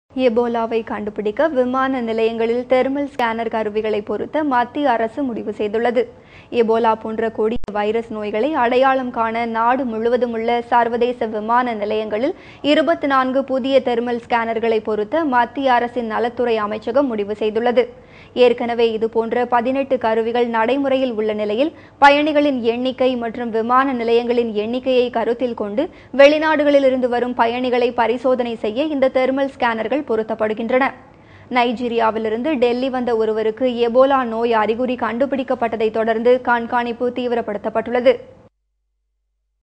எபோலாவை கண்டுபிடிக்க விமான நிலையங்களில் தெர்மல் ஸ்கேனர் கருவிகளை பொருத்த மத்திய அரசு முடிவு செய்துள்ளது எபோலா போன்ற கொடிய வைரஸ் நோய்களை அடையாளம் காண நாடு முழுவதும் உள்ள சர்வதேச விமான நிலையங்களில் இருபத்தி நான்கு புதிய தெர்மல் ஸ்கேனர்களை பொருத்த மத்திய அரசின் நலத்துறை அமைச்சகம் முடிவு செய்துள்ளது ஏற்கனவே இதுபோன்ற பதினெட்டு கருவிகள் நடைமுறையில் உள்ள நிலையில் பயணிகளின் எண்ணிக்கை மற்றும் விமான நிலையங்களின் எண்ணிக்கையை கருத்தில் கொண்டு வெளிநாடுகளிலிருந்து வரும் பயணிகளை பரிசோதனை செய்ய இந்த தெர்மல் ஸ்கேனர்கள் பொருத்தப்படுகின்றன நைஜீரியாவிலிருந்து டெல்லி வந்த ஒருவருக்கு எபோலா நோய் அறிகுறி கண்டுபிடிக்கப்பட்டதை தொடர்ந்து கண்காணிப்பு தீவிரப்படுத்தப்பட்டுள்ளது